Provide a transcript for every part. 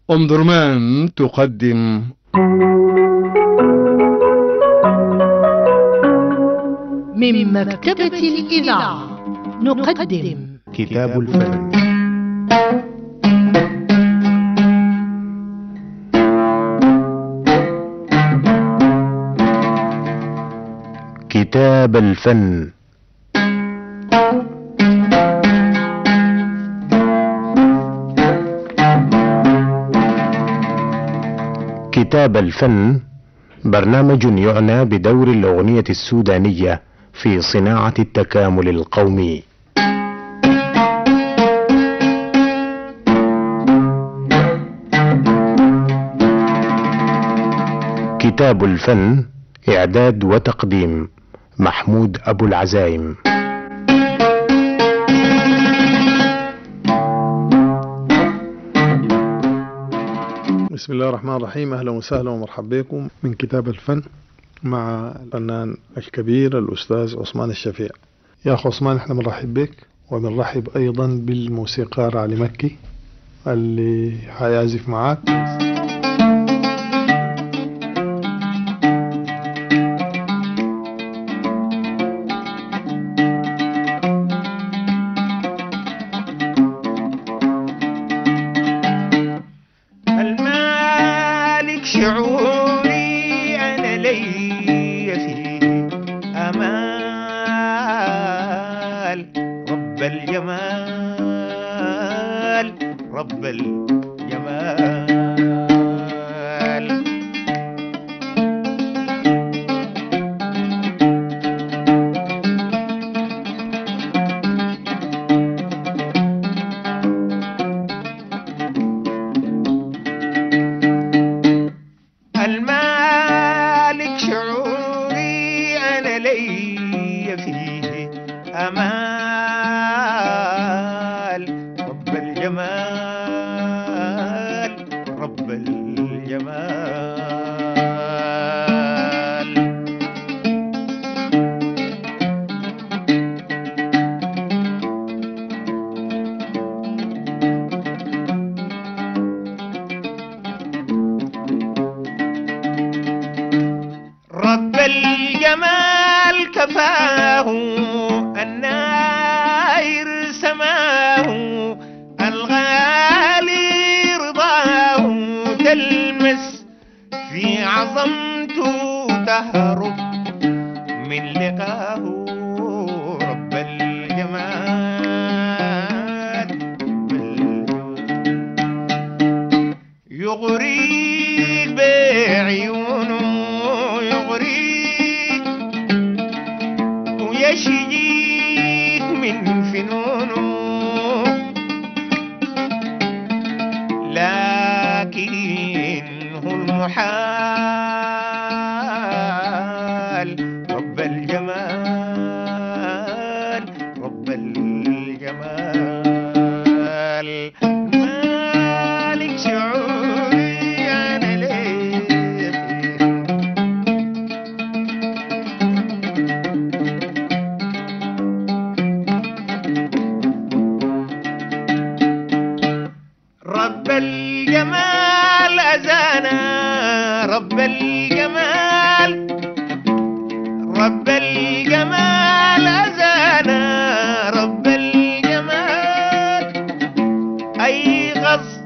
أم درمان تقدم من مكتبة الإذاعة نقدم كتاب الفن كتاب الفن كتاب الفن برنامج يعنى بدور الاغنيه السودانيه في صناعه التكامل القومي كتاب الفن اعداد وتقديم محمود ابو العزايم بسم الله الرحمن الرحيم اهلا وسهلا ومرحبا بكم من كتاب الفن مع الفنان الكبير الاستاذ عثمان الشفيع يا اخ عثمان احنا بنرحب بك وبنرحب ايضا بالموسيقار علي مكي اللي حيعزف معاك المالك شعوري أنا لي فيه أمال رب الجمال رب الجمال المالك شعوري أنا لي فيه أمال رب الجمال رب الجمال رب الجمال كفاه الناير سماه الغالي رضاه تلمس في عظمته تهرب من لقاه رب الجمال بالجمال يغريك بعيونه يغريك ويشجيك من فنونه لكن هو المحال رب الجمال رب الجمال مالك شعوري أنا ليه فيه رب الجمال أزانا رب الجمال رب الجمال أزانا رب الجمال أي غص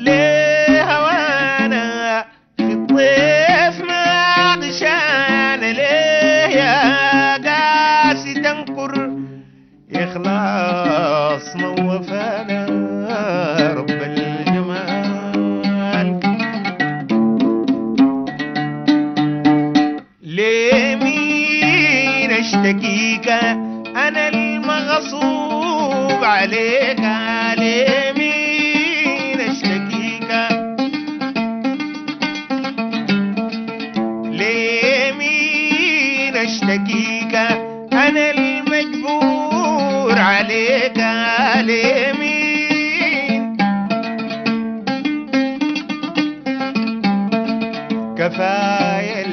لهوانا في الطيف ما عطشان ليه يا قاسي تنكر إخلاص موفانا رب الجمال لمين اشتكيك أنا المغصوب عليك لمين اشتكيك لمين اشتكيك انا المجبور عليك لمين كفاية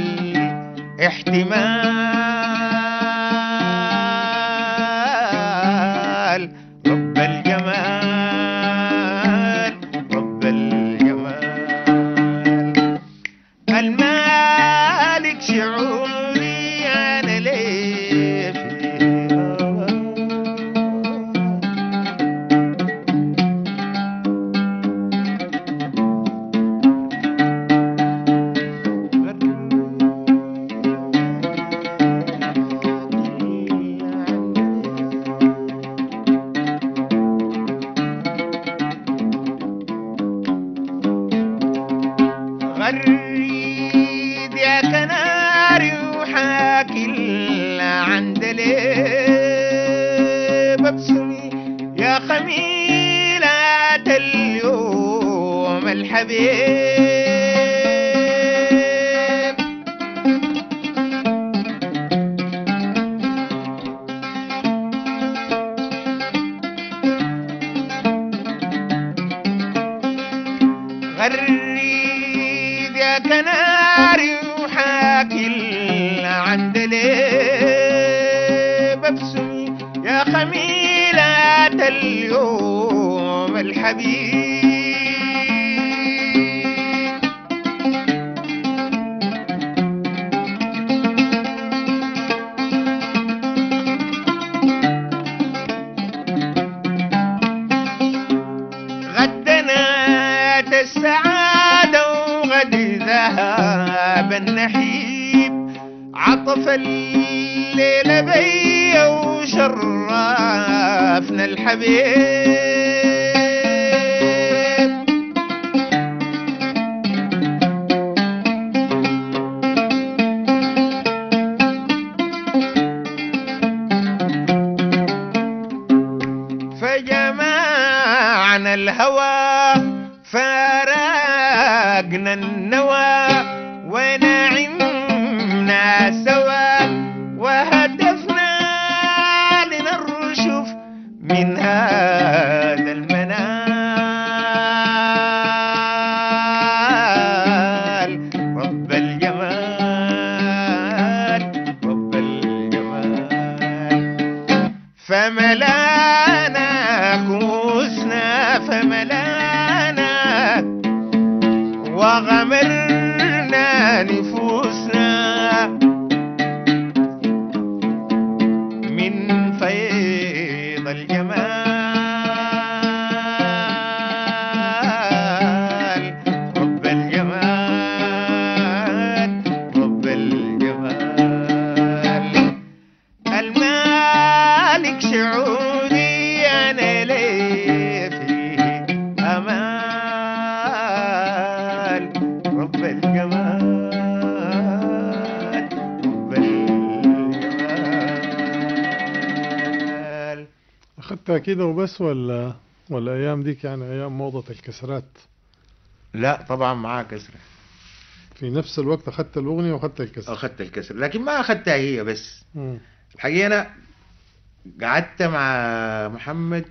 الاحتمال رب الجمال رب الجمال غريد يا كناري وحاكي عن دليل ببسمي يا خميلة اليوم الحبيب غريد يا كناري وحاكي عن دليل ببسمي يا خميلة اليوم الحبيب غدنا السعادة وغد ذهب النحيب عطف الليل بي وشرفنا الحبيب فجمعنا الهوى فارقنا النوى ونعمنا سوا وهدفنا لنرشف من هذا المنال رب الجمال رب الجمال فملانا كوسنا فملانا وغمرنا نفوسنا من فيض الجمال رب الجمال رب الجمال المالك شعوري انا لي فيه امال رب الجمال رب الجمال أخذتها كده وبس ولا ولا أيام ديك يعني أيام موضة الكسرات لا طبعا معاه كسرة في نفس الوقت أخذت الأغنية وأخذت الكسر اخذت الكسر لكن ما اخذتها هي بس مم. الحقيقة انا قعدت مع محمد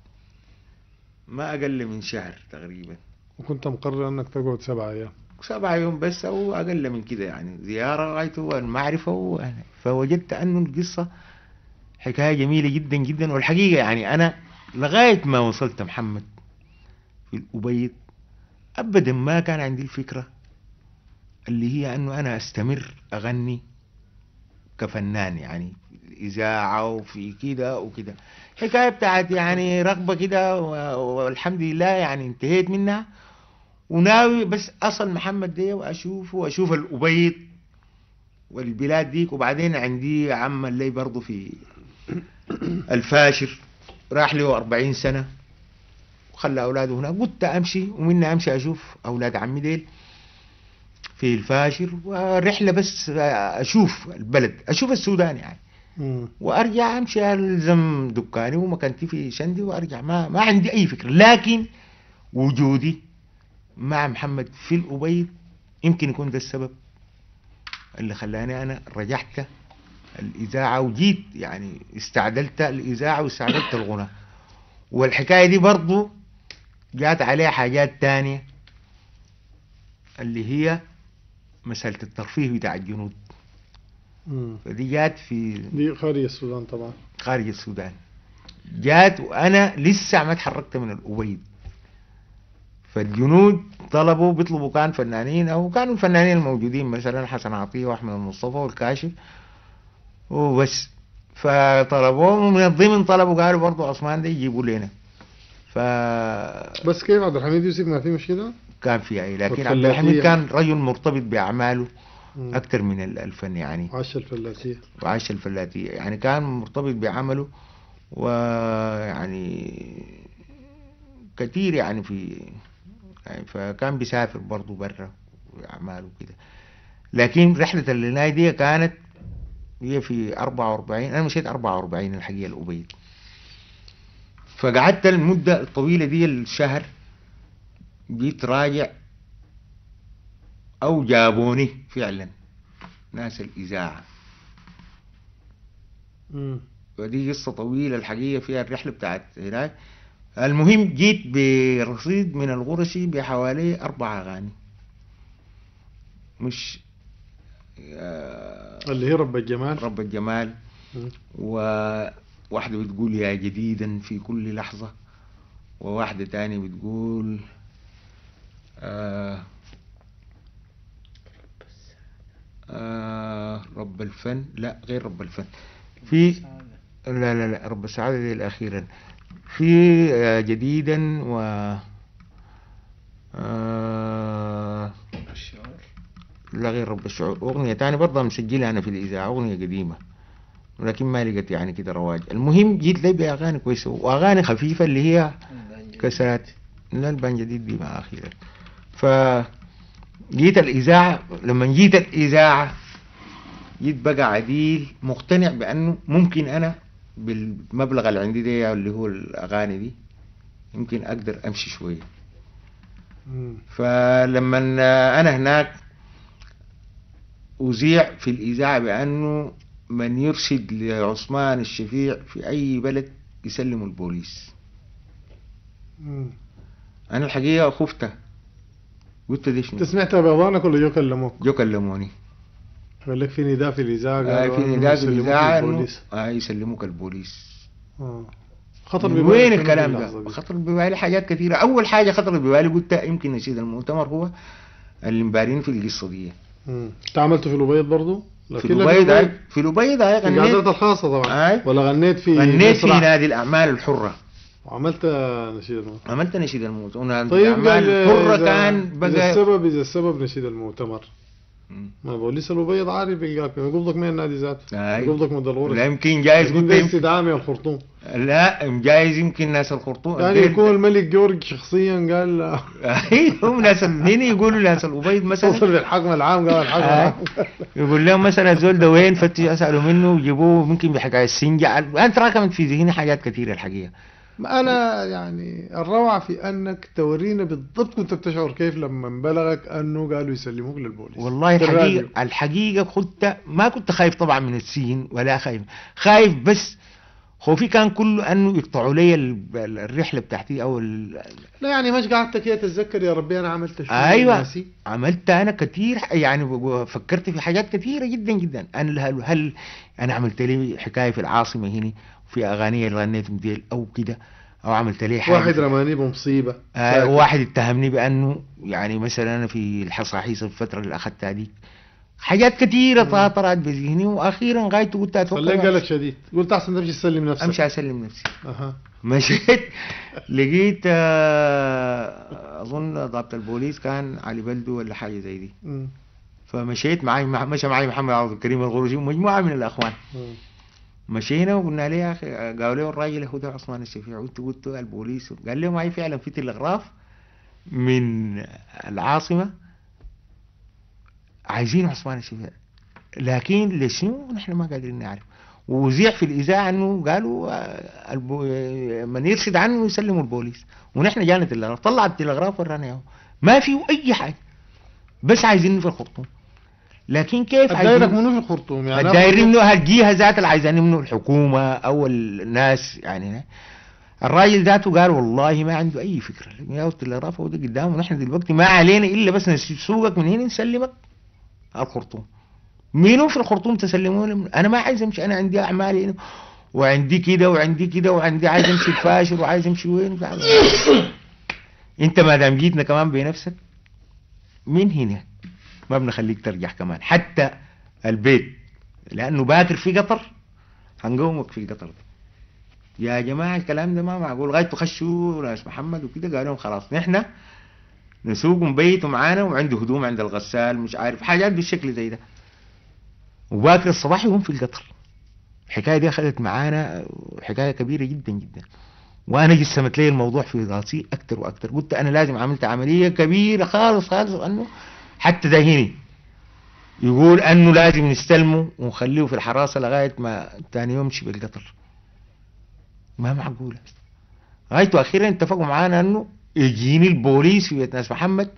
ما اقل من شهر تقريبا وكنت مقرر أنك تقعد سبعة أيام سبعة يوم بس أو أقل من كده يعني زيارة غايته والمعرفة و... فوجدت أنه القصة حكاية جميلة جدا جدا والحقيقة يعني أنا لغاية ما وصلت محمد في الأبيض أبدا ما كان عندي الفكرة اللي هي أنه أنا أستمر أغني كفنان يعني في الإذاعة وفي كده وكده حكاية بتاعت يعني رغبة كده و- والحمد لله يعني انتهيت منها وناوي بس اصل محمد ده واشوفه واشوف الابيض والبلاد ديك وبعدين عندي عم اللي برضه في الفاشر راح له 40 سنة وخلى أولاده هنا قلت أمشي ومنها أمشي أشوف أولاد عمي ديل في الفاشر ورحلة بس أشوف البلد أشوف السودان يعني مم. وارجع امشي الزم دكاني ومكانتي في شندي وارجع ما ما عندي اي فكره لكن وجودي مع محمد في الابيض يمكن يكون ده السبب اللي خلاني انا رجعت الاذاعه وجيت يعني استعدلت الاذاعه واستعدلت الغنى والحكايه دي برضو جات عليها حاجات تانية اللي هي مسألة الترفيه بتاع الجنود مم. فدي جات في دي خارج السودان طبعا خارج السودان جات وانا لسه ما اتحركت من الأبيض فالجنود طلبوا بيطلبوا كان فنانين او كانوا الفنانين الموجودين مثلا حسن عطيه واحمد المصطفى والكاشف وبس فطلبوهم من ضمن طلبوا قالوا برضو عثمان ده يجيبوا لنا فكان بس كيف عبد الحميد يوسف ما في مشكلة؟ في اي لكن عبد والفلاحية. الحميد كان رجل مرتبط باعماله مم. اكثر من ال- الفن يعني عاش الفلاتية وعاش الفلاتية يعني كان مرتبط بعمله ويعني كثير يعني في يعني فكان بيسافر برضه برا واعمال وكده لكن رحله العناية دي كانت هي في 44 انا مشيت 44 الحقيقه الابيض فقعدت المده الطويله دي الشهر جيت راجع او جابوني فعلا ناس الاذاعه مم. ودي قصة طويلة الحقيقة فيها الرحلة بتاعت هناك المهم جيت برصيد من الغرشي بحوالي أربع أغاني مش آه، اللي هي رب الجمال رب الجمال مم. وواحدة بتقول يا جديدا في كل لحظة وواحدة تانية بتقول آه آه رب الفن لا غير رب الفن في لا لا لا رب السعادة دي الأخيرا في آه، جديدا و آه لا غير رب الشعور أغنية تانية برضه مسجلها أنا في الإذاعة أغنية قديمة ولكن ما لقيت يعني كده رواج المهم جيت لي بأغاني كويسة وأغاني خفيفة اللي هي كسات لا البان جديد دي ما أخيرا ف جيت الإذاعة لما جيت الإذاعة جيت بقى عديل مقتنع بأنه ممكن أنا بالمبلغ اللي عندي ده اللي هو الأغاني دي يمكن أقدر أمشي شوية مم. فلما أنا هناك أذيع في الإذاعة بأنه من يرشد لعثمان الشفيع في أي بلد يسلموا البوليس مم. أنا الحقيقة خفت قلت دي انت شنو سمعتها بأذانك ولا جو كلموك؟ جو كلموني قال لك في نداء في الإذاعة آه قالوا في إنه نداء في يسلموك الإذاعة إنه للبوليس. آه يسلموك البوليس آه. خطر من ببالك وين شنو الكلام في اللحظة ده؟ دي؟ خطر ببالي حاجات كثيرة أول حاجة خطر ببالي قلت يمكن نشيد المؤتمر هو اللي مبارين في القصة دي مم. انت عملته في الأبيض برضو؟ في لكن لك الأبيض الأبيض. في الأبيض هاي في القعدات غنيت الخاصة طبعا أي. ولا غنيت في غنيت في مسرح نادي الأعمال الحرة وعملت نشيد المؤتمر عملت نشيد المؤتمر نادي طيب الأعمال قال الحرة إذا- كان إذا بقى السبب إذا السبب نشيد المؤتمر مم. ما بوليس الأبيض عارف بيلقاك يقبضك من النادي ذاته أي. يقبضك من لا الغرفة يمكن جايز لكن قلت ده يمكن استدعاء الخرطوم لا جايز يمكن ناس الخرطوم يعني يكون الملك جورج شخصيا قال اي هم ناس هنا يقولوا ناس الأبيض مثلا وصل بالحكم العام قال الحكم آه. العام يقول لهم مثلا الزول ده وين فتش اسالوا منه ويجيبوه ممكن بحكايه السنجة انا تراكمت في ذهني حاجات كثيره الحقيقه أنا يعني الروعة في أنك تورينا بالضبط كنت بتشعر كيف لما بلغك أنه قالوا يسلموك للبوليس والله في الراديو. الحقيقه الحقيقه كنت ما كنت خايف طبعا من السجن ولا خايف خايف بس خوفي كان كله انه يقطعوا لي ال- ال- الرحله بتاعتي او ال- لا يعني مش قعدت كده تتذكر يا ربي أنا عملت شو ايوه ناسي. عملت انا كثير يعني ب- فكرت في حاجات كثيره جدا جدا انا هل, هل انا عملت لي حكايه في العاصمه هنا في اغاني اللي غنيت مديل او كده او عملت لي حاجه واحد في- رماني بمصيبة آه فاكر. واحد اتهمني بانه يعني مثلا انا في الحصاحيص الفتره اللي اخذتها دي حاجات كثيره مم. طرأت بذهني واخيرا غايته قلت خليك اتوقع قالك شديد قلت أحسن تمشي تسلم نفسك امشي اسلم نفسي أها مشيت لقيت آه، اظن ضابط البوليس كان علي بلدو ولا حاجه زي دي مم. فمشيت معي مع مشى معي محمد عبد الكريم الغرجي ومجموعه من الاخوان مم. مشينا وقلنا له يا اخي قالوا له الراجل هو ده عثمان الشفيع قلت قلت البوليس قال له معي فعلا في تلغراف من العاصمه عايزين عثمان الشفيع لكن لشنو نحن ما قادرين نعرف وذيع في الاذاعه انه قالوا آه، البو... آه، من يرشد عنه يسلموا البوليس ونحن جانا التلغراف طلع التلغراف ورانا اياه ما في اي حاجه بس عايزيني في الخرطوم لكن كيف الدايرك عايزين منو في الخرطوم يعني الدايرين منه الجهه ذات اللي عايزين منه الحكومه او الناس يعني الراجل ذاته قال والله ما عنده اي فكره يا التلغراف هو ده قدامه نحن دلوقتي ما علينا الا بس نسوقك من هنا نسلمك الخرطوم مين في الخرطوم تسلمون انا ما عايز امشي انا عندي اعمال هنا وعندي كده وعندي كده وعندي عايز امشي الفاشل وعايز امشي وين انت ما دام جيتنا كمان بنفسك من هنا ما بنخليك ترجع كمان حتى البيت لانه باكر في قطر هنقومك في قطر يا جماعه الكلام ده ما معقول لغايه تخشوا ناس محمد وكده قالوا لهم خلاص نحن نسوق نبيتوا معانا وعنده هدوم عند الغسال مش عارف حاجات بالشكل زي ده وباكر الصباح يقوم في القطر الحكايه دي اخذت معانا حكايه كبيره جدا جدا وانا جسمت لي الموضوع في راسي اكثر واكثر قلت انا لازم عملت عمليه كبيره خالص خالص انه حتى ده هنا يقول انه لازم نستلمه ونخليه في الحراسه لغايه ما ثاني يوم يمشي بالقطر ما معقوله غايته اخيرا اتفقوا معانا انه يجيني البوليس في بيت ناس محمد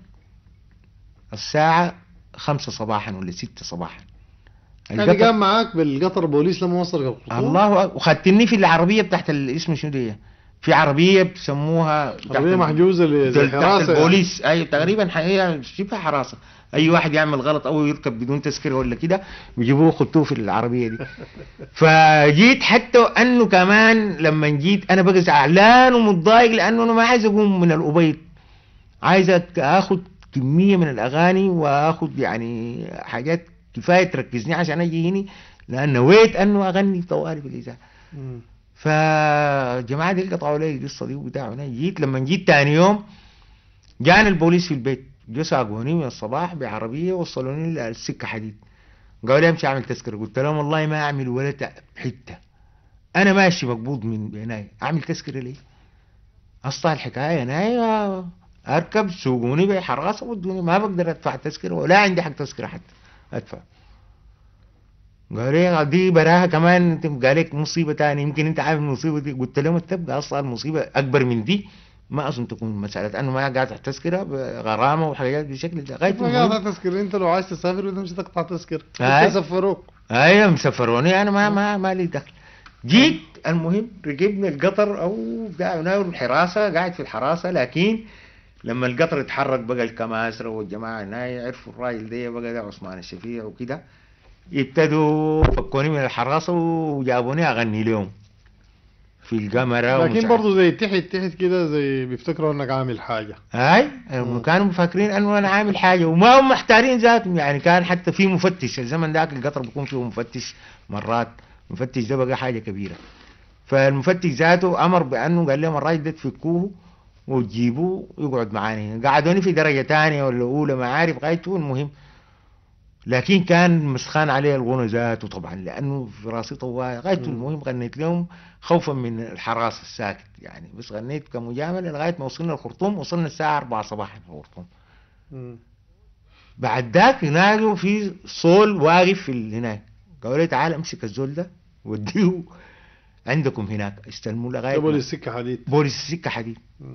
الساعه خمسة صباحا ولا ستة صباحا يعني القطر- قام معاك بالقطر بوليس لما وصل الخطوط الله أك- وخدتني في العربيه بتاعت ال- اسمه شنو دي في عربيه بسموها تحت عربية ال- محجوزة لزي تحت حراسة يعني. البوليس اي تقريبا حقيقه شبه حراسه اي واحد يعمل غلط او يركب بدون تذكره ولا كده بيجيبوه يخطوه في العربيه دي فجيت حتى انه كمان لما جيت انا بقى زعلان ومتضايق لانه انا ما عايز اقوم من الابيض عايز أت- اخد كميه من الاغاني واخد يعني حاجات كفايه تركزني عشان اجي هنا لان نويت انه اغني طوالي في الاذاعه مم. فجماعة دي قطعوا لي القصة دي وبتاع أنا جيت لما جيت تاني يوم جاني البوليس في البيت جو ساقوني من الصباح بعربية وصلوني للسكة حديد قالوا لي امشي اعمل تذكرة قلت لهم والله ما اعمل ولا تع- حتة انا ماشي مقبوض من بيناي اعمل تذكرة ليه اصلا الحكاية انا اركب سوقوني بحراسة ودوني ما بقدر ادفع تذكرة ولا عندي حق تذكرة حتى ادفع قال لي دي براها كمان انت قال لك مصيبه تانية يمكن انت عامل المصيبه دي قلت لهم تبقى اصلا المصيبه اكبر من دي ما اظن تكون مساله انه ما قاعد تحت تذكره غرامه وحاجات بالشكل ده غايه ما المهم- قاطع تذكرة انت لو عايز تسافر بدك تمشي تقطع تذكرة هاي. يسفروك ايوه مسفروني انا ما ما ما لي دخل جيت المهم ركبنا القطر او بتاع ناول الحراسه قاعد في الحراسه لكن لما القطر اتحرك بقى الكماسره والجماعه هنا عرفوا الراجل ده بقى ده عثمان الشفيع وكده ابتدوا فكوني من الحراسه وجابوني اغني لهم في القمره ومش لكن عارف. برضه زي تحت تحت كده زي بيفتكروا انك عامل حاجة هاي كانوا مفكرين انه انا عامل حاجه وما هم محتارين ذاتهم يعني كان حتى في مفتش الزمن ذاك القطر بيكون فيه مفتش مرات مفتش ده بقى حاجه كبيره فالمفتش ذاته امر بانه قال لهم الراجل ده تفكوه وتجيبوه يقعد معانا هنا قعدوني في درجه ثانيه ولا اولى ما عارف غايته المهم لكن كان مسخان عليه الغنى ذاته طبعا لانه في راسي طوال غايته المهم غنيت لهم خوفا من الحراس الساكت يعني بس غنيت كمجامله لغايه ما وصلنا الخرطوم وصلنا الساعه 4 صباحا في الخرطوم مم. بعد ذاك هناك في صول واقف في ال- هناك قالوا لي تعال امسك الزول ده وديه عندكم هناك استلموا لغايه جابوا لي ما- السكة حديد بوليس السكه حديد مم.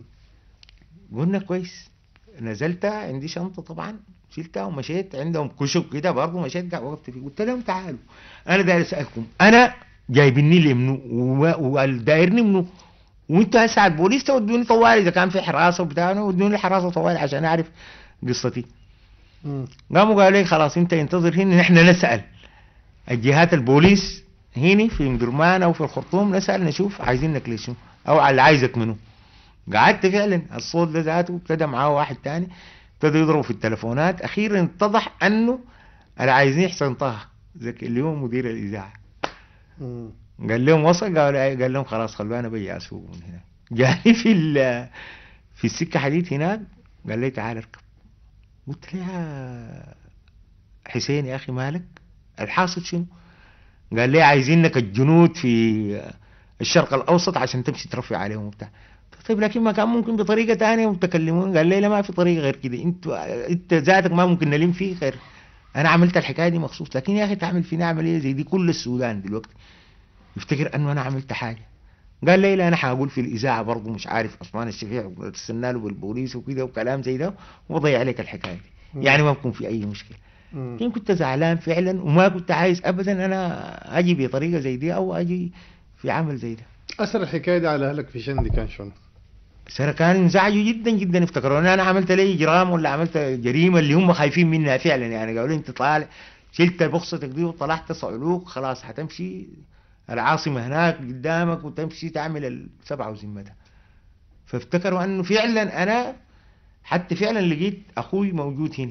قلنا كويس نزلت عندي شنطه طبعا شلتها ومشيت عندهم كشك كده برضه مشيت قاعد وقفت فيه قلت لهم تعالوا انا داير اسالكم انا جايبني لي منو و- والدايرني منو وانتوا هسه على البوليس تودوني طوالي اذا كان في حراسه وبتاع ودوني حراسه طوالي عشان اعرف قصتي مم. قاموا قالوا لي خلاص انت انتظر هنا نحن نسال الجهات البوليس هنا في مدرمان او في الخرطوم نسال نشوف عايزينك ليش شنو او على اللي عايزك منه قعدت فعلا الصوت ده ذاته ابتدى معاه واحد تاني ابتدوا يضربوا في التلفونات اخيرا اتضح انه اللي عايزين حسن طه ذاك اليوم مدير الاذاعه مم. قال لهم وصل قال قال لهم خلاص خلوا انا بيجي اسوق من هنا جاني في ال- في السكه حديد هناك قال لي تعال اركب قلت له يا حسين يا اخي مالك الحاصل شنو قال لي عايزينك الجنود في الشرق الاوسط عشان تمشي ترفع عليهم وبتاع طيب لكن ما كان ممكن بطريقه ثانيه وتكلمون قال لي لا ما في طريقه غير كده انت انت ذاتك ما ممكن نلم فيه غير انا عملت الحكايه دي مخصوص لكن يا اخي تعمل فينا عمليه زي دي كل السودان دلوقتي يفتكر انه انا عملت حاجه قال لي لا انا حقول في الاذاعه برضه مش عارف عثمان الشفيع استنى له بالبوليس وكده وكلام زي ده وضيع عليك الحكايه دي يعني ما بكون في اي مشكله مم. لكن كنت زعلان فعلا وما كنت عايز ابدا انا اجي بطريقه زي دي او اجي في عمل زي ده اثر الحكاية دي على اهلك في شندي كان شنو؟ سنة كانوا انزعجوا جدا جدا افتكروا ان انا عملت لي اجرام ولا عملت جريمه اللي هم خايفين منها فعلا يعني قالوا لي انت طالع شلت بخصتك دي وطلعت صعلوك خلاص هتمشي العاصمه هناك قدامك وتمشي تعمل السبعه وذمتها فافتكروا انه فعلا انا حتى فعلا لقيت اخوي موجود هنا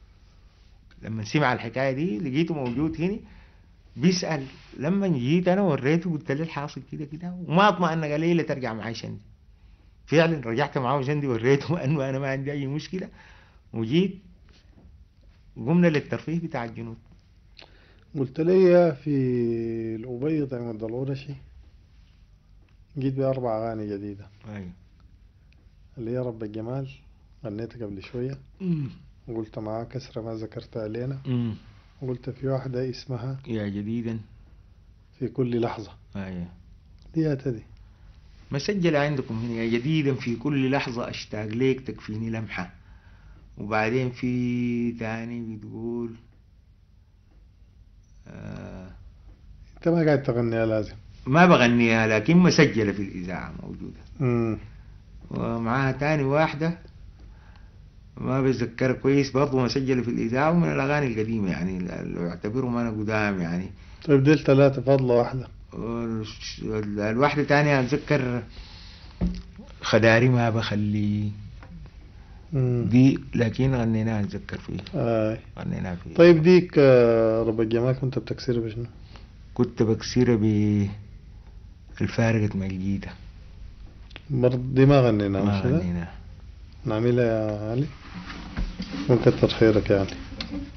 لما سمع الحكايه دي لقيته موجود هنا بيسال لما جيت انا وريته قلت له الحاصل كده كده وما اطمئن قال لي لا ترجع معي شندي فعلا رجعت معاه جندي وريته انه انا ما عندي اي مشكله وجيت قمنا للترفيه بتاع الجنود قلت لي في الأبيض عند الورشي جيت بأربع أغاني جديدة ايوه اللي هي رب الجمال غنيتها قبل شوية قلت معاه كسرة ما ذكرتها لنا مم. قلت في واحدة اسمها يا جديدا في كل لحظة أيوة. دي هاتدي مسجلة عندكم هنا يا جديدا في كل لحظة أشتاق ليك تكفيني لمحة وبعدين في تاني بتقول آه انت ما قاعد تغنيها لازم ما بغنيها لكن مسجلة في الإذاعة موجودة مم. ومعاها تاني واحدة ما بتذكر كويس برضو مسجلة في الإذاعة ومن الأغاني القديمة يعني اللي أعتبرهم أنا قدام يعني طيب ديل ثلاثة فاضلة واحدة وال- الواحدة تانية أتذكر خداري ما بخلي مم. دي لكن غنيناها أتذكر فيه آي. غنيناها فيه طيب ديك آه، رب الجماعة كنت بتكسرها بشنو؟ كنت بكسرها ب الفارقة ملقيتة برضه دي ما غنيناها ما مش كده؟ غنيناها نعملها يا علي وكتر خيرك يا علي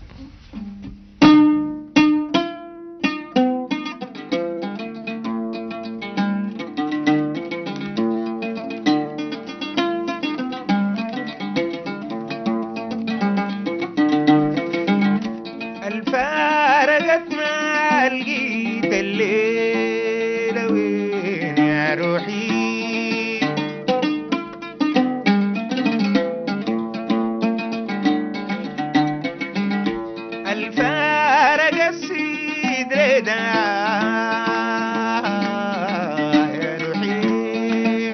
الفارقت ما لقيت الليلة وين يا روحي الفارق السيد ردا يا روحي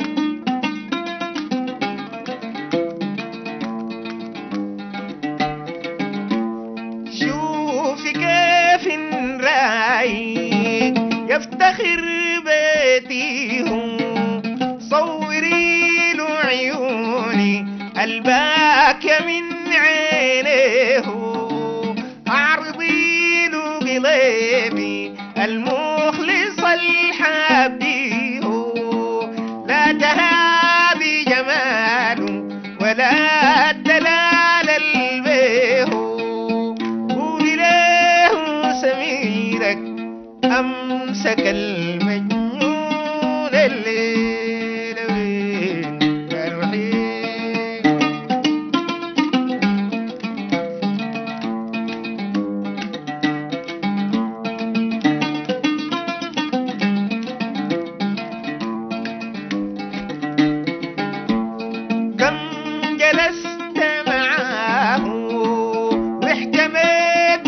شوفي كيف رايق يفتخر بيتيهم صوري له عيوني الباكية من عينيه اعرضي له قلبي المخلص الحبيه لا تهابي جماله ولا الدلال البيه قولي له سميرك أمسك المجنون الليل وين يا الوحيد كم جلست معاه واحتميت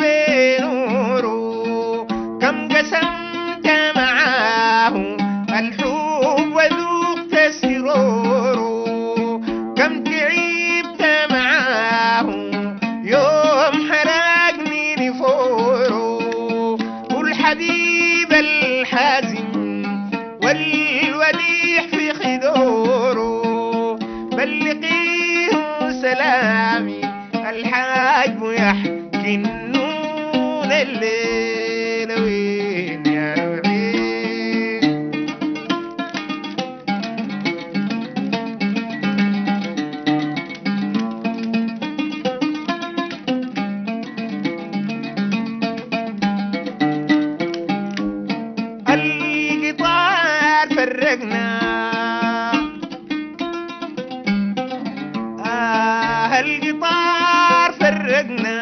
بنوره كم قسمت معاه الحب وذوقت سروره كم تعبت معاه يوم حرقني نفوره والحبيب الحازم والوديح في خدوره بلغيه سلامي الحاج يحكي النون الليل وين يا روحي القطار فرقنا آه القطار فرقنا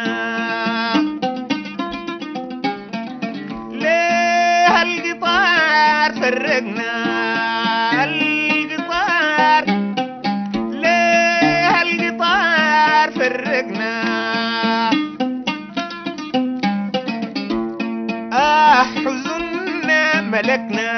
ليه القطار فرقنا القطار ليه القطار فرقنا آه حزننا ملكنا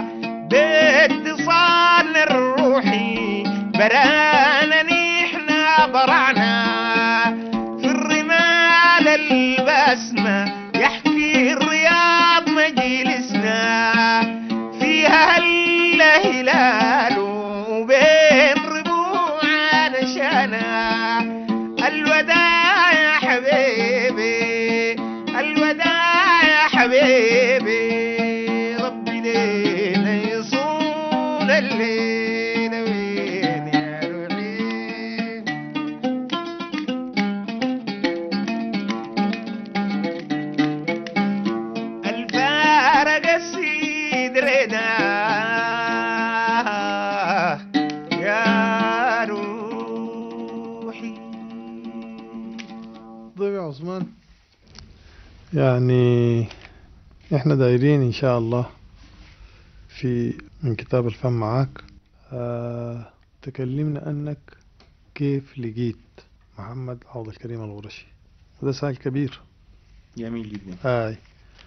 باتصالنا الروحي برانا نحنا برعنا في الرمال البسمة يحكي الرياض مجلسنا فيها هل هلال وبين ربوع نشانا الوداع يا حبيبي الوداع يا حبيبي ربي لينا يصون الليل وين يا روحي طيب يا عثمان يعني احنا دايرين ان شاء الله في من كتاب الفن معاك آه تكلمنا انك كيف لقيت محمد عوض الكريم الغرشي وده سؤال كبير جميل جدا آي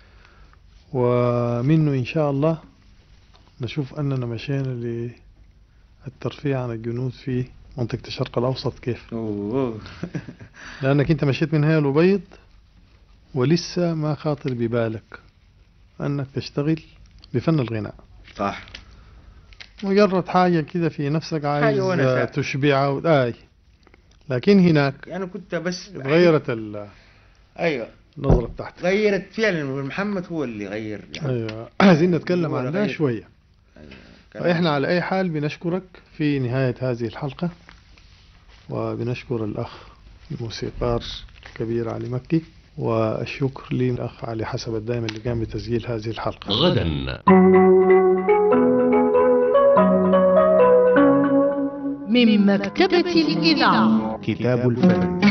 ومنه إن شاء الله نشوف أننا مشينا للترفيه عن الجنود في منطقة الشرق الأوسط كيف أوه. لأنك أنت مشيت من هنا الأبيض ولسه ما خاطر ببالك أنك تشتغل بفن الغناء صح مجرد حاجة كده في نفسك عايز حاجة ونسة. آه، تشبعها و- آي لكن هناك أنا كنت بس غيرت ال- أيوه النظرة بتاعتك غيرت فعلا محمد هو اللي غير يعني أيوة عايزين نتكلم هو عنها غير. شوية كان- فإحنا على أي حال بنشكرك في نهاية هذه الحلقة وبنشكر الأخ الموسيقار الكبير علي مكي والشكر للأخ علي حسب الدائم اللي قام بتسجيل هذه الحلقة غدا من مكتبة الإذاعة كتاب الفن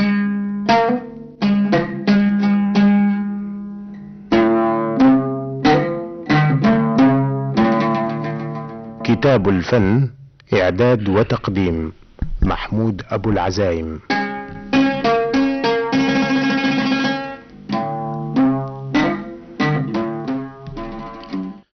كتاب الفن إعداد وتقديم محمود أبو العزايم